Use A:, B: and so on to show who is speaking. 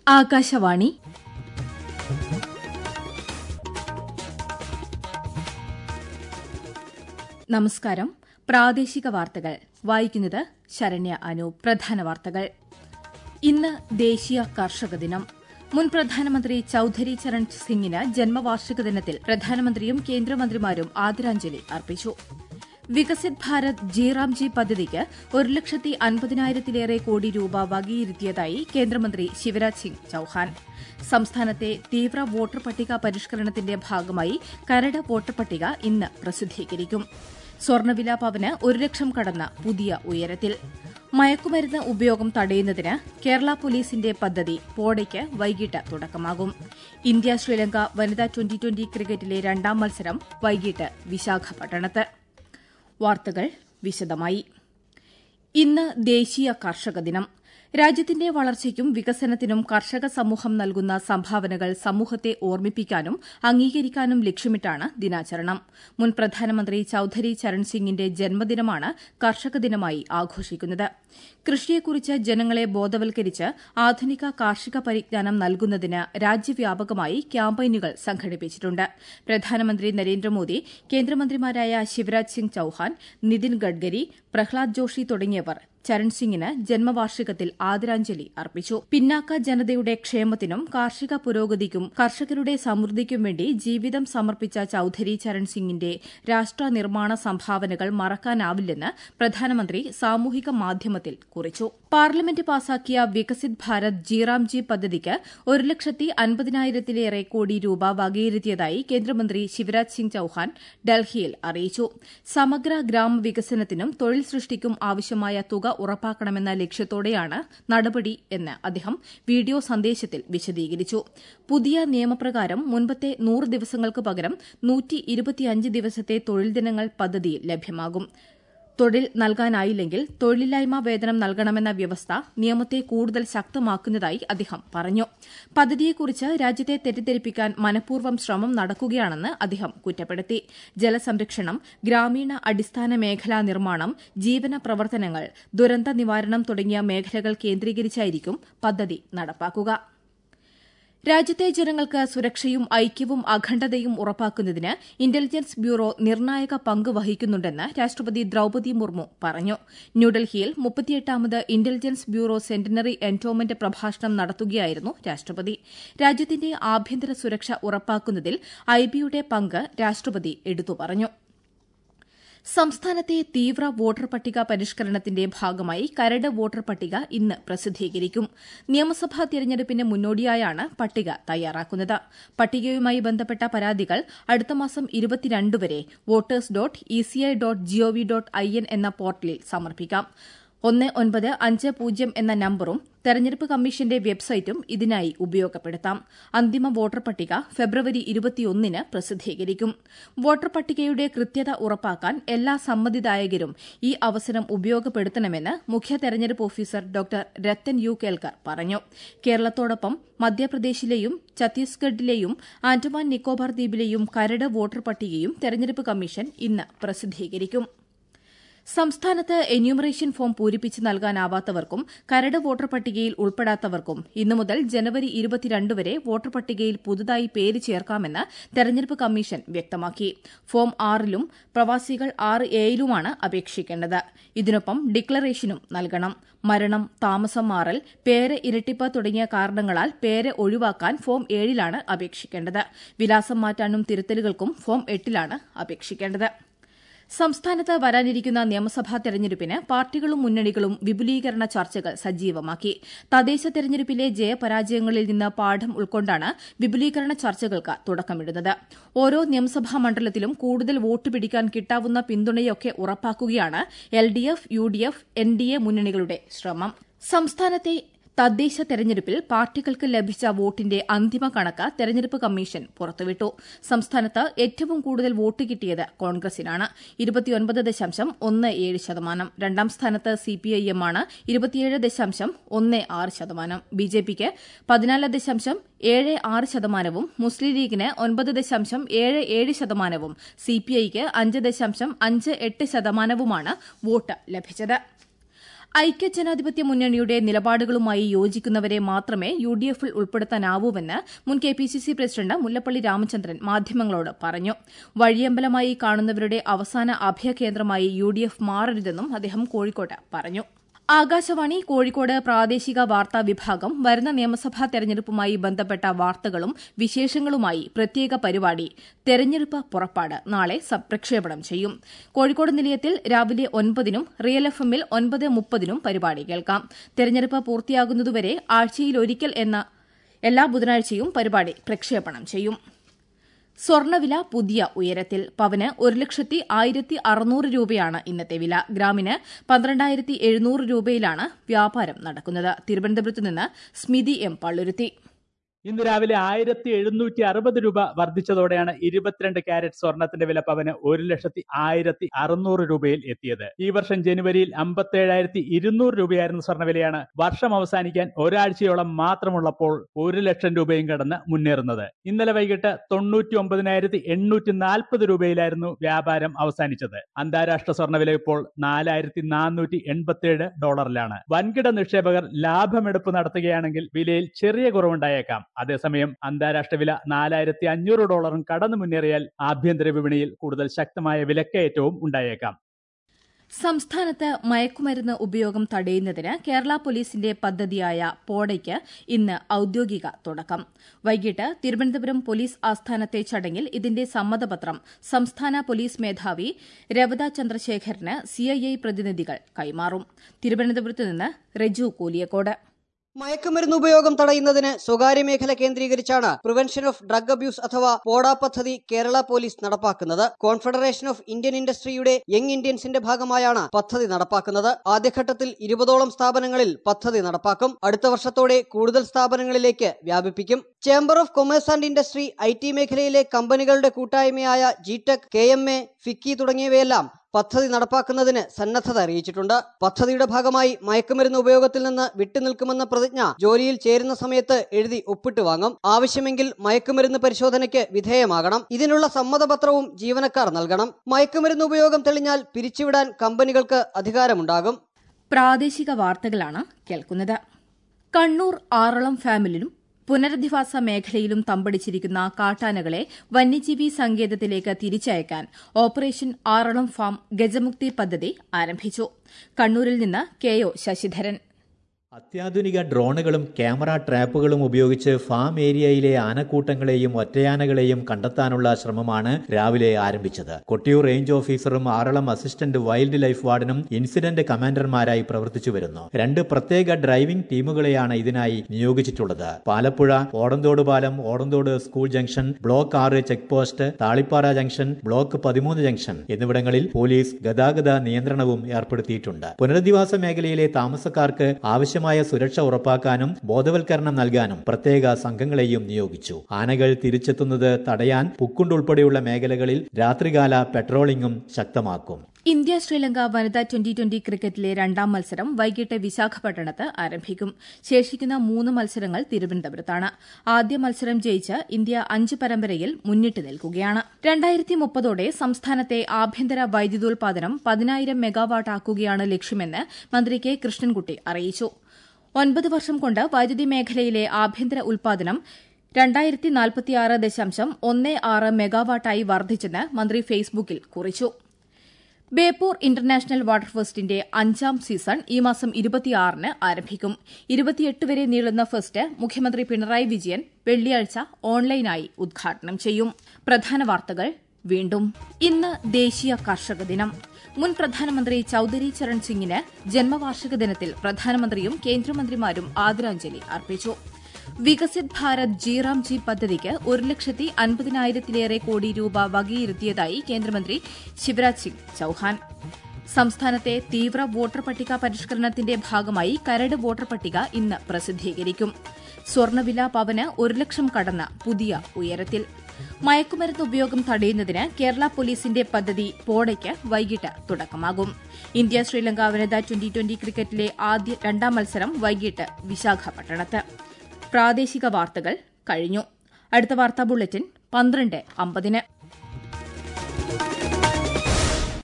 A: ആകാശവാണി നമസ്കാരം പ്രാദേശിക വാർത്തകൾ വായിക്കുന്നത് ശരണ്യ അനൂപ് പ്രധാന വാർത്തകൾ ഇന്ന് ദേശീയ കർഷക ദിനം മുൻ പ്രധാനമന്ത്രി ചൌധരി ചരൺ സിംഗിന് ജന്മവാർഷിക ദിനത്തിൽ പ്രധാനമന്ത്രിയും കേന്ദ്രമന്ത്രിമാരും ആദരാഞ്ജലി അർപ്പിച്ചു വികസിത് ഭാരത് ജിറാംജി പദ്ധതിക്ക് ഒരു ലക്ഷത്തി അൻപതിനായിരത്തിലേറെ കോടി രൂപ വകയിരുത്തിയതായി കേന്ദ്രമന്ത്രി ശിവരാജ് സിംഗ് ചൌഹാൻ സംസ്ഥാനത്തെ തീവ്ര വോട്ടർ പട്ടിക പരിഷ്കരണത്തിന്റെ ഭാഗമായി കരട് വോട്ടർ പട്ടിക ഇന്ന് പ്രസിദ്ധീകരിക്കും സ്വർണ്ണവില പവന് ഒരു ലക്ഷം കടന്ന പുതിയ ഉയരത്തിൽ മയക്കുമരുന്ന് ഉപയോഗം തടയുന്നതിന് കേരള പോലീസിന്റെ പദ്ധതി പോടയ്ക്ക് വൈകിട്ട് തുടക്കമാകും ഇന്ത്യ ശ്രീലങ്ക വനിതാ ട്വന്റി ട്വന്റി ക്രിക്കറ്റിലെ രണ്ടാം മത്സരം വൈകിട്ട് വിശാഖപട്ടണത്ത് വാർത്തകൾ വിശദമായി ഇന്ന് ദേശീയ കർഷക ദിനം രാജ്യത്തിന്റെ വളർച്ചയ്ക്കും വികസനത്തിനും കർഷക സമൂഹം നൽകുന്ന സംഭാവനകൾ സമൂഹത്തെ ഓർമ്മിപ്പിക്കാനും അംഗീകരിക്കാനും ലക്ഷ്യമിട്ടാണ് ദിനാചരണം മുൻ പ്രധാനമന്ത്രി ചൌധരി ചരൺ സിംഗിന്റെ ജന്മദിനമാണ് കർഷക ദിനമായി ആഘോഷിക്കുന്നത് കൃഷിയെക്കുറിച്ച് ജനങ്ങളെ ബോധവൽക്കരിച്ച് ആധുനിക കാർഷിക പരിജ്ഞാനം നൽകുന്നതിന് രാജ്യവ്യാപകമായി ക്യാമ്പയിനുകൾ സംഘടിപ്പിച്ചിട്ടുണ്ട് പ്രധാനമന്ത്രി നരേന്ദ്രമോദി കേന്ദ്രമന്ത്രിമാരായ ശിവരാജ് സിംഗ് ചൌഹാൻ നിതിൻ ഗഡ്കരി പ്രഹ്ലാദ് ജോഷി തുടങ്ങിയവർ ചരൺ സിംഗിന് ജന്മവാർഷികത്തിൽ ആദരാഞ്ജലി അർപ്പിച്ചു പിന്നാക്ക ജനതയുടെ ക്ഷേമത്തിനും കാർഷിക പുരോഗതിക്കും കർഷകരുടെ സമൃദ്ധിക്കും വേണ്ടി ജീവിതം സമർപ്പിച്ച ചൌധരി ചരൺ സിംഗിന്റെ രാഷ്ട്ര നിർമ്മാണ സംഭാവനകൾ മറക്കാനാവില്ലെന്ന് പ്രധാനമന്ത്രി സാമൂഹിക മാധ്യമത്തിൽ കുറിച്ചു പാർലമെന്റ് പാസാക്കിയ വികസിത് ഭാരത് ജിറാംജി പദ്ധതിക്ക് ഒരു ലക്ഷത്തി അൻപതിനായിരത്തിലേറെ കോടി രൂപ വകയിരുത്തിയതായി കേന്ദ്രമന്ത്രി ശിവരാജ് സിംഗ് ചൌഹാൻ ഡൽഹിയിൽ അറിയിച്ചു സമഗ്ര ഗ്രാമവികസനത്തിനും തൊഴിൽ സൃഷ്ടിക്കും ആവശ്യമായ തുക ഉറപ്പാക്കണമെന്ന ലക്ഷ്യത്തോടെയാണ് നടപടി എന്ന് അദ്ദേഹം വീഡിയോ സന്ദേശത്തിൽ വിശദീകരിച്ചു പുതിയ നിയമപ്രകാരം മുൻപത്തെ നൂറ് ദിവസങ്ങൾക്ക് പകരം നൂറ്റി ദിവസത്തെ തൊഴിൽ ദിനങ്ങൾ പദ്ധതിയിൽ ലഭ്യമാകും തൊഴിൽ നൽകാനായില്ലെങ്കിൽ തൊഴിലില്ലായ്മ വേതനം നൽകണമെന്ന വ്യവസ്ഥ നിയമത്തെ കൂടുതൽ ശക്തമാക്കുന്നതായി അദ്ദേഹം പറഞ്ഞു പദ്ധതിയെക്കുറിച്ച് രാജ്യത്തെ തെറ്റിദ്ധരിപ്പിക്കാൻ മനഃപൂർവ്വം ശ്രമം നടക്കുകയാണെന്ന് അദ്ദേഹം കുറ്റപ്പെടുത്തി ജലസംരക്ഷണം ഗ്രാമീണ അടിസ്ഥാന മേഖലാ നിർമ്മാണം ജീവന പ്രവർത്തനങ്ങൾ ദുരന്ത നിവാരണം തുടങ്ങിയ മേഖലകൾ കേന്ദ്രീകരിച്ചായിരിക്കും പദ്ധതി നടപ്പാക്കുക രാജ്യത്തെ ജനങ്ങൾക്ക് സുരക്ഷയും ഐക്യവും അഖണ്ഡതയും ഉറപ്പാക്കുന്നതിന് ഇന്റലിജൻസ് ബ്യൂറോ നിർണായക പങ്ക് വഹിക്കുന്നുണ്ടെന്ന് രാഷ്ട്രപതി ദ്രൌപതി മുർമു പറഞ്ഞു ന്യൂഡൽഹിയിൽ മുപ്പത്തിയെട്ടാമത് ഇന്റലിജൻസ് ബ്യൂറോ സെന്റിനറി എൻഡോമെന്റ് പ്രഭാഷണം നടത്തുകയായിരുന്നു രാഷ്ട്രപതി രാജ്യത്തിന്റെ ആഭ്യന്തര സുരക്ഷ ഉറപ്പാക്കുന്നതിൽ ഐബിയുടെ പങ്ക് രാഷ്ട്രപതി എടുത്തു പറഞ്ഞു സംസ്ഥാനത്തെ തീവ്ര വോട്ടർ പട്ടിക പരിഷ്കരണത്തിന്റെ ഭാഗമായി കരട് വോട്ടർ പട്ടിക ഇന്ന് പ്രസിദ്ധീകരിക്കും നിയമസഭാ തിരഞ്ഞെടുപ്പിന് മുന്നോടിയായാണ് പട്ടിക തയ്യാറാക്കുന്നത് പട്ടികയുമായി ബന്ധപ്പെട്ട പരാതികൾ അടുത്ത മാസം ഇരുപത്തിരണ്ട് വരെ voters dot E C I dot G O V dot I N എന്ന പോർട്ടലിൽ സമർപ്പിക്കാം ഒന്ന് ഒൻപത് അഞ്ച് പൂജ്യം എന്ന നമ്പറും തെരഞ്ഞെടുപ്പ് കമ്മീഷന്റെ വെബ്സൈറ്റും ഇതിനായി ഉപയോഗപ്പെടുത്താം അന്തിമ വോട്ടർ പട്ടിക ഫെബ്രുവരി ഇരുപത്തിയൊന്നിന് പ്രസിദ്ധീകരിക്കും വോട്ടർ പട്ടികയുടെ കൃത്യത ഉറപ്പാക്കാൻ എല്ലാ സമ്മതിദായകരും ഈ അവസരം ഉപയോഗപ്പെടുത്തണമെന്ന് മുഖ്യ തെരഞ്ഞെടുപ്പ് officer doctor Rathan U Kelkar പറഞ്ഞു കേരളത്തോടൊപ്പം മധ്യപ്രദേശിലെയും ഛത്തീസ്ഗഡിലെയും ആൻഡമാൻ നിക്കോബാർ ദ്വീപിലെയും കരട് വോട്ടർ പട്ടികയും തെരഞ്ഞെടുപ്പ് കമ്മീഷൻ ഇന്ന് പ്രസിദ്ധീകരിക്കും സംസ്ഥാനത്ത് എന്യൂമറേഷൻ ഫോം പൂരിപ്പിച്ച് നൽകാനാവാത്തവർക്കും കരട് വോട്ടർ പട്ടികയിൽ ഉൾപ്പെടാത്തവർക്കും ഇന്നു മുതൽ ജനുവരി ഇരുപത്തിരണ്ട് വരെ വോട്ടർ പട്ടികയിൽ പുതുതായി പേര് ചേർക്കാമെന്ന് തെരഞ്ഞെടുപ്പ് കമ്മീഷൻ വ്യക്തമാക്കി ഫോം ആറിലും പ്രവാസികൾ ആറ് എയിലുമാണ് അപേക്ഷിക്കേണ്ടത് ഇതിനൊപ്പം ഡിക്ലറേഷനും നൽകണം മരണം താമസം മാറൽ പേര് ഇരട്ടിപ്പ് തുടങ്ങിയ കാരണങ്ങളാൽ പേര് ഒഴിവാക്കാൻ ഫോം ഏഴിലാണ് അപേക്ഷിക്കേണ്ടത് വിലാസം മാറ്റാനും തിരുത്തലുകൾക്കും ഫോം എട്ടിലാണ് അപേക്ഷിക്കേണ്ടത് സംസ്ഥാനത്ത് വരാനിരിക്കുന്ന നിയമസഭാ തെരഞ്ഞെടുപ്പിന് പാർട്ടികളും മുന്നണികളും വിപുലീകരണ ചർച്ചകൾ സജീവമാക്കി തദ്ദേശ തെരഞ്ഞെടുപ്പിലെ ജയപരാജയങ്ങളിൽ നിന്ന് പാഠം ഉൾക്കൊണ്ടാണ് വിപുലീകരണ ചർച്ചകൾക്ക് തുടക്കമിടുന്നത് ഓരോ നിയമസഭാ മണ്ഡലത്തിലും കൂടുതൽ വോട്ട് പിടിക്കാൻ കിട്ടാവുന്ന പിന്തുണയൊക്കെ ഉറപ്പാക്കുകയാണ് L D F U D F N D A മുന്നണികളുടെ ശ്രമം സംസ്ഥാനത്തെ തദ്ദേശ തെരഞ്ഞെടുപ്പിൽ പാർട്ടികൾക്ക് ലഭിച്ച വോട്ടിന്റെ അന്തിമ കണക്ക് തെരഞ്ഞെടുപ്പ് കമ്മീഷൻ പുറത്തുവിട്ടു സംസ്ഥാനത്ത് ഏറ്റവും കൂടുതൽ വോട്ട് കിട്ടിയത് കോൺഗ്രസിനാണ് ഇരുപത്തിയൊൻപത് ദശാംശം ഒന്ന് ഏഴ് ശതമാനം രണ്ടാം സ്ഥാനത്ത് സിപിഐഎം ആണ് ഇരുപത്തിയേഴ് ദശാംശം ഒന്ന് ആറ് ശതമാനം ബിജെപിക്ക് പതിനാല് ദശാംശം ഏഴ് ആറ് ശതമാനവും മുസ്ലിം ലീഗിന് ഒൻപത് ദശാംശം ഏഴ് ഏഴ് ശതമാനവും സിപിഐക്ക് അഞ്ച് ദശാംശം അഞ്ച് എട്ട് ശതമാനവുമാണ് വോട്ട് ലഭിച്ചത് ഐക്യജനാധിപത്യ മുന്നണിയുടെ നിലപാടുകളുമായി യോജിക്കുന്നവരെ മാത്രമേ യു ഡി എഫിൽ ഉൾപ്പെടുത്താനാവൂവെന്ന് മുൻ K P C C president Mullappally Ramachandran മാധ്യമങ്ങളോട് പറഞ്ഞു വഴിയമ്പലമായി കാണുന്നവരുടെ അവസാന അഭയകേന്ദ്രമായി യു ഡി എഫ് മാറരുതെന്നും അദ്ദേഹം കോഴിക്കോട്ട് പറഞ്ഞു ആകാശവാണി കോഴിക്കോട് പ്രാദേശിക വാർത്താ വിഭാഗം വരുന്ന നിയമസഭാ തെരഞ്ഞെടുപ്പുമായി ബന്ധപ്പെട്ട വാർത്തകളും വിശേഷങ്ങളുമായി പ്രത്യേക പരിപാടി തെരഞ്ഞെടുപ്പ് പുറപ്പാട് നാളെ പ്രക്ഷേപണം ചെയ്യും കോഴിക്കോട് നിലയത്തിൽ രാവിലെ ഒൻപതിനും റിയൽ എഫ് എമ്മിൽ ഒൻപത് മുപ്പതിനും പരിപാടി കേൾക്കാം തെരഞ്ഞെടുപ്പ് പൂർത്തിയാകുന്നതുവരെ ആഴ്ചയിലൊരിക്കൽ എന്ന എല്ലാ ബുധനാഴ്ചയും പരിപാടി പ്രക്ഷേപണം ചെയ്യും സ്വർണ്ണവില പുതിയ ഉയരത്തിൽ പവന് ഒരു ലക്ഷത്തി ആയിരത്തി അറുന്നൂറ് രൂപയാണ് ഇന്നത്തെ വില ഗ്രാമിന് പന്ത്രണ്ടായിരത്തി എഴുന്നൂറ് രൂപയിലാണ് വ്യാപാരം നടക്കുന്നത് തിരുവനന്തപുരത്ത് നിന്ന് സ്മിതി എം പള്ളുരുത്തി
B: ഇന്ന് രാവിലെ ആയിരത്തി എഴുന്നൂറ്റി അറുപത് രൂപ വർദ്ധിച്ചതോടെയാണ് ഇരുപത്തിരണ്ട് ക്യാരറ്റ് സ്വർണത്തിന്റെ വില പവന് ഒരു ലക്ഷത്തി ആയിരത്തി അറുന്നൂറ് രൂപയിൽ എത്തിയത് ഈ വർഷം ജനുവരിയിൽ അമ്പത്തേഴായിരത്തി ഇരുന്നൂറ് രൂപയായിരുന്ന സ്വർണ്ണവിലയാണ് വർഷം അവസാനിക്കാൻ ഒരാഴ്ചയോളം മാത്രമുള്ളപ്പോൾ ഒരു ലക്ഷം രൂപയും കടന്ന് മുന്നേറുന്നത് ഇന്നലെ വൈകിട്ട് തൊണ്ണൂറ്റി ഒമ്പതിനായിരത്തി എണ്ണൂറ്റി നാൽപ്പത് രൂപയിലായിരുന്നു വ്യാപാരം അവസാനിച്ചത് അന്താരാഷ്ട്ര സ്വർണ്ണവില ഇപ്പോൾ നാലായിരത്തി നാനൂറ്റി എൺപത്തിയേഴ് ഡോളറിലാണ് വൻകിട നിക്ഷേപകർ ലാഭമെടുപ്പ് നടത്തുകയാണെങ്കിൽ വിലയിൽ ചെറിയ കുറവുണ്ടായേക്കാം അതേസമയം അന്താരാഷ്ട്ര വില നാലായിരത്തി അഞ്ഞൂറ് ഡോളറും കടന്നു മുന്നേറിയാൽ ആഭ്യന്തര വിപണിയിൽ കൂടുതൽ ശക്തമായ വിലക്കയറ്റവും ഉണ്ടായേക്കാം
A: സംസ്ഥാനത്ത് മയക്കുമരുന്ന് ഉപയോഗം തടയുന്നതിന് കേരള പോലീസിന്റെ പദ്ധതിയായ പോടയ്ക്ക് ഇന്ന് ഔദ്യോഗിക തുടക്കം വൈകിട്ട് തിരുവനന്തപുരം പോലീസ് ആസ്ഥാനത്തെ ചടങ്ങിൽ ഇതിന്റെ സമ്മതപത്രം സംസ്ഥാന പോലീസ് മേധാവി രവത ചന്ദ്രശേഖരന് സിഐഐ പ്രതിനിധികൾ കൈമാറും തിരുവനന്തപുരത്ത് നിന്ന് റെജു കൂലിയക്കോട്
C: മയക്കുമരുന്ന് ഉപയോഗം തടയുന്നതിന് സ്വകാര്യ മേഖല കേന്ദ്രീകരിച്ചാണ് പ്രിവെൻഷൻ ഓഫ് ഡ്രഗ് അബ്യൂസ് അഥവാ പോഡ പദ്ധതി കേരള പോലീസ് നടപ്പാക്കുന്നത് കോൺഫെഡറേഷൻ ഓഫ് ഇന്ത്യൻ ഇൻഡസ്ട്രിയുടെ യങ് ഇന്ത്യൻസിന്റെ ഭാഗമായാണ് പദ്ധതി നടപ്പാക്കുന്നത് ആദ്യഘട്ടത്തിൽ ഇരുപതോളം സ്ഥാപനങ്ങളിൽ പദ്ധതി നടപ്പാക്കും അടുത്ത വർഷത്തോടെ കൂടുതൽ സ്ഥാപനങ്ങളിലേക്ക് വ്യാപിപ്പിക്കും chamber of commerce and industry I T മേഖലയിലെ കമ്പനികളുടെ കൂട്ടായ്മയായ ജിടെക് കെ എം എ ഫിക്കി തുടങ്ങിയവയെല്ലാം പദ്ധതി നടപ്പാക്കുന്നതിന് സന്നദ്ധത അറിയിച്ചിട്ടുണ്ട് പദ്ധതിയുടെ ഭാഗമായി മയക്കുമരുന്ന് ഉപയോഗത്തിൽ നിന്ന് വിട്ടുനിൽക്കുമെന്ന പ്രതിജ്ഞ ജോലിയിൽ ചേരുന്ന സമയത്ത് എഴുതി ഒപ്പിട്ട് വാങ്ങും ആവശ്യമെങ്കിൽ മയക്കുമരുന്ന് പരിശോധനയ്ക്ക് വിധേയമാകണം ഇതിനുള്ള സമ്മതപത്രവും ജീവനക്കാർ നൽകണം മയക്കുമരുന്ന് ഉപയോഗം തെളിഞ്ഞാൽ പിരിച്ചുവിടാൻ കമ്പനികൾക്ക് അധികാരമുണ്ടാകും
A: പ്രാദേശിക വാർത്തകളാണ് കേൾക്കുന്നത് കണ്ണൂർ ആറളം ഫാമിലിനും പുനരധിവാസ മേഖലയിലും തമ്പടിച്ചിരിക്കുന്ന കാട്ടാനകളെ വന്യജീവി സങ്കേതത്തിലേക്ക് തിരിച്ചയക്കാൻ ഓപ്പറേഷൻ ആറളം ഫാം ഗജമുക്തി പദ്ധതി ആരംഭിച്ചു കണ്ണൂരിൽ നിന്ന് കെ ഒ ശശിധരൻ
D: അത്യാധുനിക ഡ്രോണുകളും ക്യാമറ ട്രാപ്പുകളും ഉപയോഗിച്ച് ഫാം ഏരിയയിലെ ആനക്കൂട്ടങ്ങളെയും ഒറ്റയാനകളെയും കണ്ടെത്താനുള്ള ശ്രമമാണ് രാവിലെ ആരംഭിച്ചത് കൊട്ടിയൂർ റേഞ്ച് ഓഫീസറും ആറളം അസിസ്റ്റന്റ് വൈൽഡ് ലൈഫ് വാർഡനും ഇൻസിഡന്റ് കമാൻഡർമാരായി പ്രവർത്തിച്ചു വരുന്നു രണ്ട് പ്രത്യേക ഡ്രൈവിംഗ് ടീമുകളെയാണ് ഇതിനായി നിയോഗിച്ചിട്ടുള്ളത് പാലപ്പുഴ ഓടന്തോട് പാലം ഓടന്തോട് സ്കൂൾ ജംഗ്ഷൻ ബ്ലോക്ക് ആറ് check post Thalippara junction block പതിമൂന്ന് ജംഗ്ഷൻ എന്നിവിടങ്ങളിൽ പോലീസ് ഗതാഗത നിയന്ത്രണവും ഏർപ്പെടുത്തിയിട്ടുണ്ട് പുനരധിവാസ മേഖലയിലെ താമസക്കാർക്ക് ആവശ്യം ആവശ്യമായ സുരക്ഷ ഉറപ്പാക്കാനും ബോധവൽക്കരണം നൽകാനും പ്രത്യേക സംഘങ്ങളെയും നിയോഗിച്ചു ആനകൾ തിരിച്ചെത്തുന്നത് തടയാൻ പുക്കുണ്ട് ഉൾപ്പെടെയുള്ള മേഖലകളിൽ രാത്രികാല പെട്രോളിംഗും ശക്തമാക്കും
A: ഇന്ത്യ ശ്രീലങ്ക വനിതാ ട്വന്റി ട്വന്റി ക്രിക്കറ്റിലെ രണ്ടാം മത്സരം വൈകിട്ട് വിശാഖപട്ടണത്ത് ആരംഭിക്കും ശേഷിക്കുന്ന മൂന്ന് മത്സരങ്ങൾ തിരുവനന്തപുരത്താണ് ആദ്യ മത്സരം ജയിച്ച് ഇന്ത്യ അഞ്ച് പരമ്പരയിൽ മുന്നിട്ട് നിൽക്കുകയാണ് രണ്ടായിരത്തി മുപ്പതോടെ സംസ്ഥാനത്തെ ആഭ്യന്തര വൈദ്യുതോൽപാദനം പതിനായിരം മെഗാവാട്ട് ആക്കുകയാണ് ലക്ഷ്യമെന്ന് മന്ത്രി കെ കൃഷ്ണൻകുട്ടി അറിയിച്ചു ഒൻപത് വർഷം കൊണ്ട് വൈദ്യുതി മേഖലയിലെ ആഭ്യന്തര ഉൽപാദനം രണ്ടായിരത്തി നാൽപ്പത്തിയാറ് ദശാംശം ഒന്ന് ആറ് മെഗാവാട്ടായി വർദ്ധിച്ചെന്ന് മന്ത്രി ഫേസ്ബുക്കിൽ കുറിച്ചു ബേപ്പൂർ ഇന്റർനാഷണൽ വാട്ടർ ഫെസ്റ്റിന്റെ അഞ്ചാം സീസൺ ഈ മാസം ഇരുപത്തിയാറിന് ആരംഭിക്കും ഇരുപത്തിയെട്ട് വരെ നീളുന്ന ഫെസ്റ്റ് മുഖ്യമന്ത്രി പിണറായി വിജയൻ വെള്ളിയാഴ്ച ഓൺലൈനായി ഉദ്ഘാടനം ചെയ്യും പ്രധാന വാർത്തകൾ വീണ്ടും ഇന്ന് ദേശീയ കർഷക ദിനം മുൻ പ്രധാനമന്ത്രി ചൌധരി ചരൺ സിംഗിന് ജന്മവാർഷിക ദിനത്തിൽ പ്രധാനമന്ത്രിയും കേന്ദ്രമന്ത്രിമാരും ആദരാഞ്ജലി അർപ്പിച്ചു വികസിത് ഭാരത് ജിറാം ജി പദ്ധതിക്ക് ഒരു ലക്ഷത്തി അൻപതിനായിരത്തിലേറെ കോടി രൂപ വകയിരുത്തിയതായി കേന്ദ്രമന്ത്രി ശിവരാജ് സിംഗ് ചൌഹാൻ സംസ്ഥാനത്തെ തീവ്ര വോട്ടർ പട്ടിക പരിഷ്കരണത്തിന്റെ ഭാഗമായി കരട് വോട്ടർ പട്ടിക ഇന്ന് പ്രസിദ്ധീകരിക്കും സ്വർണ്ണവില പവന് ഒരു ലക്ഷം കടന്ന പുതിയ ഉയരത്തിൽ മയക്കുമരുന്ന് ഉപയോഗം തടയുന്നതിന് കേരള പോലീസിന്റെ പദ്ധതി പോടയ്ക്ക് വൈകിട്ട് തുടക്കമാകും ഇന്ത്യ ശ്രീലങ്ക വനിതാ ട്വന്റി ട്വന്റി ക്രിക്കറ്റിലെ ആദ്യ രണ്ടാം മത്സരം വൈകിട്ട് വിശാഖപട്ടണത്ത് പ്രാദേശിക വാർത്തകൾ കഴിഞ്ഞു അടുത്ത വാർത്താ ബുള്ളറ്റിൻ പന്ത്രണ്ട് അമ്പതിന്